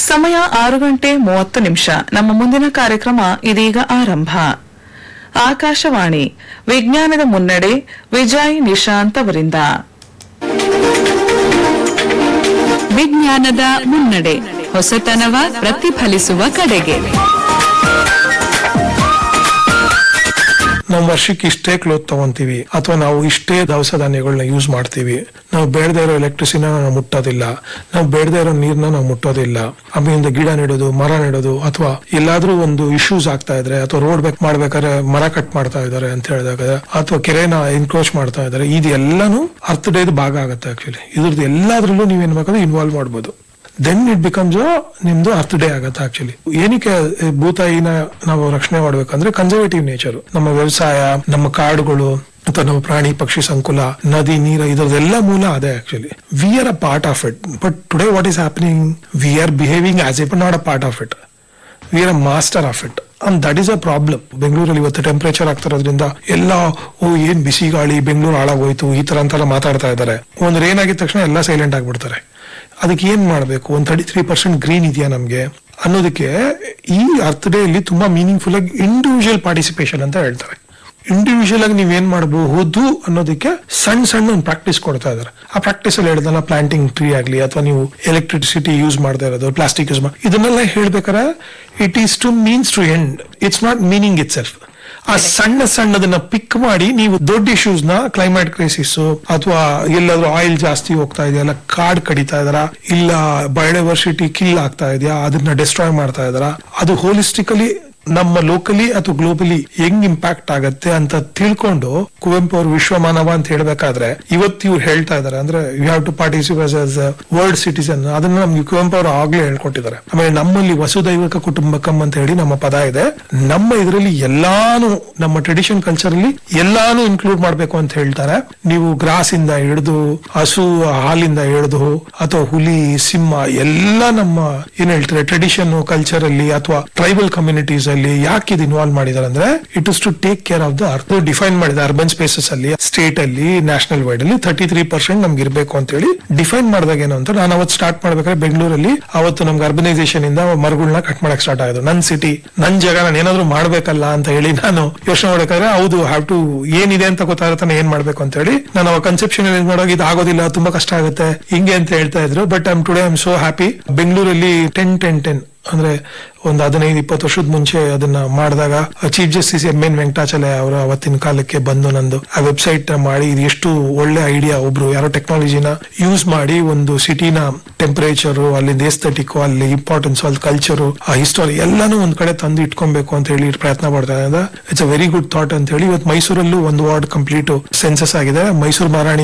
ಸಮಯ ಆರು ಗಂಟೆ ಮೂವತ್ತು ನಿಮಿಷ ನಮ್ಮ ಮುಂದಿನ ಕಾರ್ಯಕ್ರಮ ಇದೀಗ ಆರಂಭ ಆಕಾಶವಾಣಿ ವಿಜ್ಞಾನದ ಮುನ್ನಡೆ ವಿಜಯ್ ನಿಶಾಂತ್ ಅವರಿಂದ ವಿಜ್ಞಾನದ ಮುನ್ನಡೆ ಹೊಸತನವ ಪ್ರತಿಫಲಿಸುವ ಕಡೆಗೆ ನಾವು ವರ್ಷಕ್ಕೆ ಇಷ್ಟೇ ಕ್ಲೋತ್ ತಗೊಂತೀವಿ ಅಥವಾ ನಾವು ಇಷ್ಟೇ ದವಸ ಧಾನ್ಯಗಳನ್ನ ಯೂಸ್ ಮಾಡ್ತೀವಿ ನಾವು ಬೇಡದೇ ಇರೋ ಎಲೆಕ್ಟ್ರಿಸಿನ ನಾವು ಮುಟ್ಟೋದಿಲ್ಲ ನಾವು ಬೇಡದೇ ಇರೋ ನೀರ್ನ ನಾವು ಮುಟ್ಟೋದಿಲ್ಲ ಆಮೇಲಿಂದ ಗಿಡ ನೆಡೋದು ಮರ ನೆಡೋದು ಅಥವಾ ಎಲ್ಲಾದ್ರೂ ಒಂದು ಇಶ್ಯೂಸ್ ಆಗ್ತಾ ಇದ್ರೆ ಅಥವಾ ರೋಡ್ ಬೇಕ್ ಮಾಡ್ಬೇಕಾದ್ರೆ ಮರ ಕಟ್ ಮಾಡ್ತಾ ಇದಾರೆ ಅಂತ ಹೇಳಿದಾಗ ಅಥವಾ ಕೆರೆನ ಎನ್ಕ್ರೋಚ್ ಮಾಡ್ತಾ ಇದಾರೆ ಇದೆಲ್ಲಾನು ಅರ್ಥ ಡೇದ್ ಭಾಗ ಆಗುತ್ತೆ ಆಕ್ಚುಲಿ ಇದ್ರದ್ದು ಎಲ್ಲಾದ್ರಲ್ಲೂ ನೀವೇನ್ ಬೇಕಾದ್ರೆ ಇನ್ವಾಲ್ವ್ ಮಾಡ್ಬೋದು ದೆನ್ ಇಟ್ ಬಿಕಮ್ಸ್ ನಿಮ್ದು ಅರ್ಥ ಡೇ ಆಗತ್ತೆ ಆಕ್ಚುಲಿ ಏನಕ್ಕೆ ಭೂತಾಯಿನ ನಾವು ರಕ್ಷಣೆ ಮಾಡ್ಬೇಕಂದ್ರೆ ಕನ್ಸರ್ವೇಟಿವ್ ನೇಚರ್ ನಮ್ಮ ವ್ಯವಸಾಯ ನಮ್ಮ ಕಾಡುಗಳು ಅಥವಾ ನಮ್ಮ ಪ್ರಾಣಿ ಪಕ್ಷಿ ಸಂಕುಲ ನದಿ ನೀರ ಇದರದೆಲ್ಲ ಮೂಲ ಅದೇ actually we are a part of it but today what is happening we are behaving as it not a part of it we are a master of it and that is a problem ಬೆಂಗಳೂರಲ್ಲಿ ಇವತ್ತು temperature ಆಗ್ತಿರೋದ್ರಿಂದ ಎಲ್ಲ ಓ ಏನ್ ಬಿಸಿ ಗಾಳಿ ಬೆಂಗಳೂರು ಹಾಳಾಗೋಯ್ತು ಈ ತರ ಅಂತೆಲ್ಲ ಮಾತಾಡ್ತಾ ಇದ್ದಾರೆ ಒಂದು ರೇನ್ ಆಗಿದ ತಕ್ಷಣ ಎಲ್ಲ ಸೈಲೆಂಟ್ ಆಗ್ಬಿಡ್ತಾರೆ ಅದಕ್ಕೆ ಏನ್ ಮಾಡ್ಬೇಕು ಒಂದ್ ತರ್ಟಿ ತ್ರೀ ಪರ್ಸೆಂಟ್ ಗ್ರೀನ್ ಇದೆಯಾ ನಮ್ಗೆ ಅನ್ನೋದಕ್ಕೆ ಈ ಅರ್ಥ ಡೇ ಅಲ್ಲಿ ತುಂಬಾ ಮೀನಿಂಗ್ಫುಲ್ ಆಗಿ ಇಂಡಿವಿಜುವಲ್ ಪಾರ್ಟಿಸಿಪೇಷನ್ ಅಂತ ಹೇಳ್ತಾರೆ ಇಂಡಿವಿಜುವಲ್ ಆಗಿ ನೀವೇನ್ ಮಾಡಬಹುದು ಅನ್ನೋದಕ್ಕೆ ಸಣ್ಣ ಸಣ್ಣ ಒಂದು ಪ್ರಾಕ್ಟೀಸ್ ಕೊಡ್ತಾ ಇದಾರೆ ಆ ಪ್ರಾಕ್ಟೀಸ್ ಅಲ್ಲಿ ಹೇಳ್ದಲ್ಲ ಪ್ಲಾಂಟಿಂಗ್ ಟ್ರೀ ಆಗ್ಲಿ ಅಥವಾ ನೀವು ಎಲೆಕ್ಟ್ರಿಸಿಟಿ ಯೂಸ್ ಮಾಡ್ತಾ ಇರೋದು ಪ್ಲಾಸ್ಟಿಕ್ ಯೂಸ್ ಮಾಡಿ ಇದನ್ನೆಲ್ಲ ಹೇಳ್ಬೇಕಾರೆ it is to means to end it's not meaning itself ಆ ಸಣ್ಣ ಸಣ್ಣದನ್ನ ಪಿಕ್ ಮಾಡಿ ನೀವು ದೊಡ್ಡ ಇಶ್ಯೂಸ್ ನ ಕ್ಲೈಮೇಟ್ ಕ್ರೈಸಿಸ್ ಅಥವಾ ಎಲ್ಲಾದ್ರೂ ಆಯಿಲ್ ಜಾಸ್ತಿ ಹೋಗ್ತಾ ಇದೆಯಲ್ಲ ಕಾಡ್ ಕಡಿತಾ ಇದಾರ ಇಲ್ಲ ಬಯೋಡೈವರ್ಸಿಟಿ ಕಿಲ್ ಆಗ್ತಾ ಇದೆಯಾ ಅದನ್ನ ಡಿಸ್ಟ್ರಾಯ್ ಮಾಡ್ತಾ ಇದಾರ ಅದು ಹೋಲಿಸ್ಟಿಕಲಿ ನಮ್ಮ ಲೋಕಲಿ ಅಥವಾ ಗ್ಲೋಬಲಿ ಹೆಂಗ್ ಇಂಪ್ಯಾಕ್ಟ್ ಆಗತ್ತೆ ಅಂತ ತಿಳ್ಕೊಂಡು ಕುವೆಂಪು ಅವರು ವಿಶ್ವ ಮಾನವ ಅಂತ ಹೇಳ್ಬೇಕಾದ್ರೆ ಇವತ್ತು ಇವ್ರು ಹೇಳ್ತಾ ಇದಾರೆ ಅಂದ್ರೆ you have to participate as world citizen ಅದನ್ನ ನಮ್ಗೆ ಕುವೆಂಪು ಅವರು ಆಗ್ಲೇ ಹೇಳ್ಕೊಟ್ಟಿದ್ದಾರೆ ಆಮೇಲೆ ನಮ್ಮಲ್ಲಿ ವಸುದೈವಕ ಕುಟುಂಬಕಂ ಅಂತ ಹೇಳಿ ನಮ್ಮ ಪದ ಇದೆ ನಮ್ಮ ಇದರಲ್ಲಿ ಎಲ್ಲಾನು ನಮ್ಮ ಟ್ರೆಡಿಷನ್ ಕಲ್ಚರ್ ಅಲ್ಲಿ ಎಲ್ಲಾನು ಇನ್ಕ್ಲೂಡ್ ಮಾಡ್ಬೇಕು ಅಂತ ಹೇಳ್ತಾರೆ ನೀವು ಗ್ರಾಸ್ ಇಂದ ಹಿಡಿದು ಹಸು ಹಾಲಿಂದ ಹಿಡಿದು ಅಥವಾ ಹುಲಿ ಸಿಂಹ ಎಲ್ಲ ನಮ್ಮ ಏನ್ ಹೇಳ್ತಾರೆ ಟ್ರೆಡಿಷನ್ ಕಲ್ಚರ್ ಅಲ್ಲಿ ಅಥವಾ ಟ್ರೈಬಲ್ ಕಮ್ಯುನಿಟೀಸ್ ಅಲ್ಲಿ ಯಾಕೆ ಇದು ಇನ್ವಾಲ್ವ್ ಮಾಡಿದಾರೆ ಅಂದ್ರೆ it is to take care of the ಅರ್ಥ ಡಿಫೈನ್ ಮಾಡಿದ ಅರ್ಬನ್ ಸ್ಪೇಸಸ್ ಅಲ್ಲಿ ಸ್ಟೇಟ್ ಅಲ್ಲಿ ನ್ಯಾಷನಲ್ ವೈಡ್ ಅಲ್ಲಿ ತರ್ಟಿ ತ್ರೀ ಪರ್ಸೆಂಟ್ ನಮ್ಗೆ ಇರಬೇಕು ಅಂತ ಹೇಳಿ ಡಿಫೈನ್ ಮಾಡಿದಾಗ ಏನು ಅಂತ ನಾನು ಅವತ್ತು ಸ್ಟಾರ್ಟ್ ಮಾಡ್ಬೇಕಾದ್ರೆ ಬೆಂಗಳೂರಲ್ಲಿ ಅವತ್ತು ನಮ್ಗೆ ಅರ್ಬನೈಸೇಷನ್ ಇಂದ ಮರಗಳನ್ನ ಕಟ್ ಮಾಡಕ್ ಸ್ಟಾರ್ಟ್ ಆಗೋದು ನನ್ ಸಿಟಿ ನನ್ ಜಾಗ ನಾನು ಏನಾದ್ರು ಮಾಡ್ಬೇಕಲ್ಲ ಅಂತ ಹೇಳಿ ನಾನು ಯೋಚನೆ ಮಾಡ್ಬೇಕಾದ್ರೆ ಹೌದು ಹ್ಯಾವ್ ಟು ಏನಿದೆ ಅಂತ ಗೊತ್ತಾಗತ್ತಾನೆ ಏನ್ ಮಾಡ್ಬೇಕು ಅಂತ ಹೇಳಿ ನಾನು ಅವಾಗ ಕನ್ಸೆಪ್ಷನ್ ಮಾಡೋಗಿ ಇದು ಆಗೋದಿಲ್ಲ ತುಂಬಾ ಕಷ್ಟ ಆಗುತ್ತೆ ಹಿಂಗೆ ಅಂತ ಹೇಳ್ತಾ ಇದ್ರು but I'm today I'm so happy ಬೆಂಗಳೂರಲ್ಲಿ ಟೆನ್ ಟೆನ್ ಟೆನ್ ಅಂದ್ರೆ ಒಂದು ಹದಿನೈದು ಇಪ್ಪತ್ತು ವರ್ಷದ ಮುಂಚೆ ಅದನ್ನ ಮಾಡಿದಾಗ chief justice M N Venkatachaliah ಅವರು ಅವತ್ತಿನ ಕಾಲಕ್ಕೆ ಬಂದು ನಂದು ಆ ವೆಬ್ಸೈಟ್ ಮಾಡಿ ಇದು ಎಷ್ಟು ಒಳ್ಳೆ ಐಡಿಯಾ ಒಬ್ರು ಯಾರೋ ಟೆಕ್ನಾಲಜಿನ ಯೂಸ್ ಮಾಡಿ ಒಂದು ಸಿಟಿನ ಟೆಂಪರೇಚರ್ ಅಲ್ಲಿಂದ ಎಸ್ಥೆಟಿಕ್ ಅಲ್ಲಿ ಇಂಪಾರ್ಟೆನ್ಸ್ ಅಲ್ಲಿ ಕಲ್ಚರ್ ಆ ಹಿಸ್ಟೋರಿ ಎಲ್ಲಾನು ಒಂದ್ ಕಡೆ ತಂದು ಇಟ್ಕೊಬೇಕು ಅಂತ ಹೇಳಿ ಪ್ರಯತ್ನ ಪಡ್ತಾ ಇದ್ದಾರೆ it's a very good thought ಅಂತ ಹೇಳಿ ಇವತ್ತು ಮೈಸೂರಲ್ಲೂ ಒಂದು ವಾರ್ಡ್ ಕಂಪ್ಲೀಟ್ ಸೆನ್ಸಸ್ ಆಗಿದೆ ಮೈಸೂರು ಮಹಾರಾಣಿ